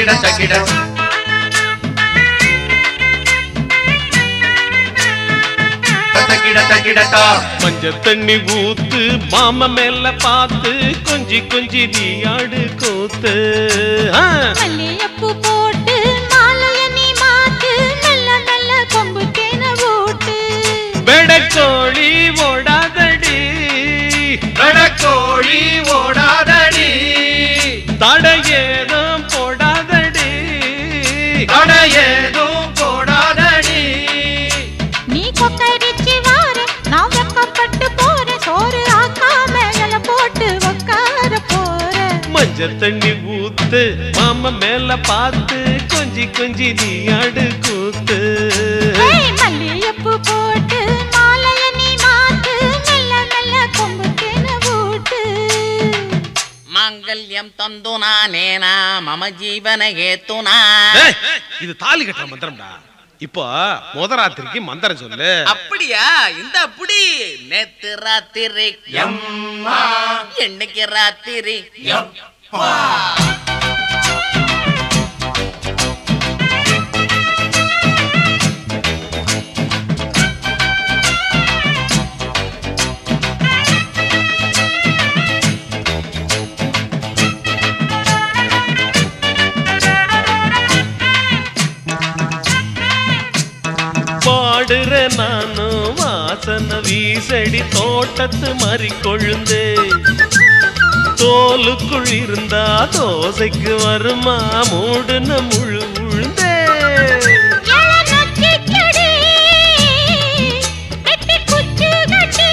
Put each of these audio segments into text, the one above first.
தக்கிட தக்கிட தக்கிட தக்கிடட்டா மஞ்ச தண்ணி ஊத்து மாம மேல பார்த்து கொஞ்சி கொஞ்சி நீ ஆடு கூத்து ஆ. மல்லியப்பூ போட்டு மாலைய நீ மாத்து மெல்ல மெல்ல கொம்பு தேன ஓட்டு வெடக்கோழி ஓடாதடி கடக்கோழி ஓடாதடி தடையேதும் போடாதடி தட ஏதும் போடாதடி நீ கொக்கரிச்சு வார நான் வெக்கப்பட்டு போற சோறு ஆக்காம இல போட்டு உக்கார போற மஞ்ச தண்ணி ஊத்து மாம மேல பார்த்து கொஞ்சி கொஞ்சி நீ ஆடு கூத்து ஏய், மல்லியப்பூ போட்டு மாலைய நீ மாத்து மெல்ல மெல்ல கொம்பு தேன ஓட்டு மாங்கல்யம் தந்துனா நேனா மம ஜீவன ஏத்துனா ஏய், இது தாலி கட்டுற மந்திரம்டா இப்போ முத ராத்திரிக்கு மந்திரம் சொல்லு அப்படியா இந்த அப்படி நேத்து ராத்திரி எம்மா என்னைக்கு ராத்திரி எப்பா பாடுற நானும் வாசன வீசடி தோட்டத்து மாறி கொழுந்து தோலுக்குள் இருந்தா தோசைக்கு வருமா மூடுன முழு உழுந்தே எல நொச்சிச்செடி, வெட்டி குச்சி கட்டி.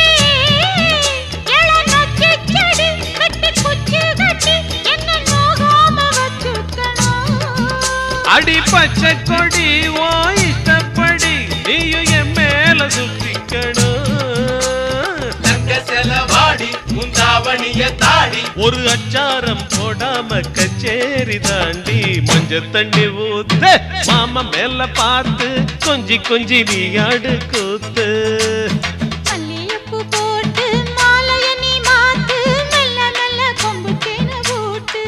எல நொச்சிச்செடி, வெட்டி குச்சி கட்டி, என்னை நோகாம வச்சுக்கணும். அடி பச்சை கொடி ஓ இஷ்டப்படி நீயும் என் மேல சுத்திக்கணும் தங்க செலவாடி முந்தாவணிய தாடி ஒரு அச்சாரம் போடாம கச்சேரி தாண்டி மஞ்ச தண்ணி ஊத்து மாமா மேல பார்த்து கொஞ்சி கொஞ்சி நீ ஆடு கூத்து மல்லிகைப்பூ போட்டு மாலைய நீ மாத்து, மெல்ல மெல்ல கொம்பு தேன ஊட்டு.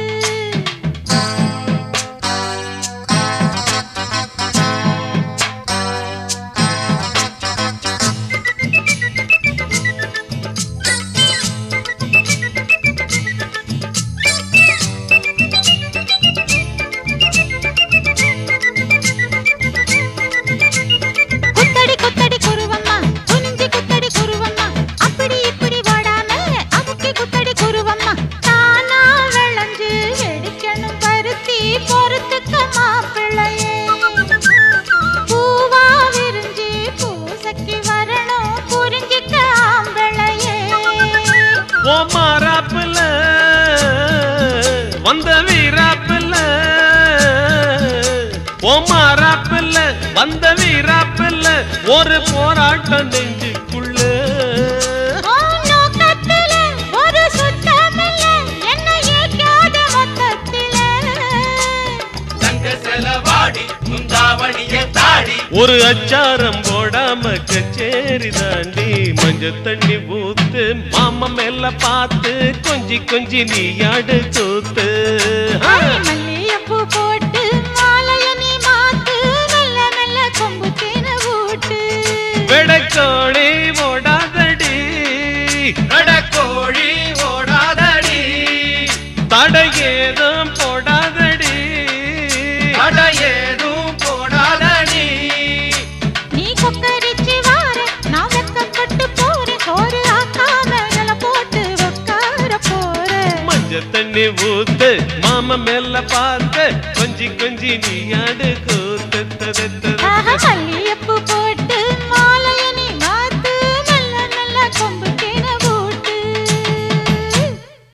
குத்தடி குத்தடி குருவம்மா குனிஞ்சி குத்தடி குருவம்மா அப்படி இப்படி ஓடாம அமுக்கி குத்தடி குருவம்மா தானா விளைஞ்சு வெடிக்கணும் பருத்தி பொறுத்துக்க மாப்பிள்ளையே பூவா விரிஞ்சு பூசக்கி வரணும் புரிஞ்சிக்க ஆம்பிள்ளையே ஓ மாறாப்புல வந்த வீராப்புல ஓ மாறாப்புல வந்த வீராப்புல ஒரு போராட்டம் நெஞ்சுக்குள்ள உன் நோக்கத்துல ஒரு சுத்தமில்ல என்னை ஏற்காத மொத்தத்தில தங்க செலவாடி முந்தாவணிய தாடி ஒரு அச்சாரம் போடாம கச்சேரி தாண்டி மஞ்ச தண்ணி ஊத்து மாமா மேல பார்த்து கொஞ்சி கொஞ்சி நீ ஆடு கூத்து ஆ. மல்லியப்பூ போட்டு மாலைய நீ மாத்து மெல்ல மெல்ல கொம்பு தேன ஊட்டு வெடக்கோழி ஓடாதடி கடக்கோழி ஓடாதடி தடையேதும் போடாதடி தட ஏதும் போடாதடி நீ கொக்கரிச்சு வார நான் வெக்கப்பட்டு போறேன் சோறு ஆக்காம இல போட்டு உட்கார போறேன் மஞ்ச தண்ணி ஊத்து மாமா மேல பார்த்து கொஞ்சி கொஞ்சி நீ ஆடு கூத்து ஆஹா, மல்லியப்பூ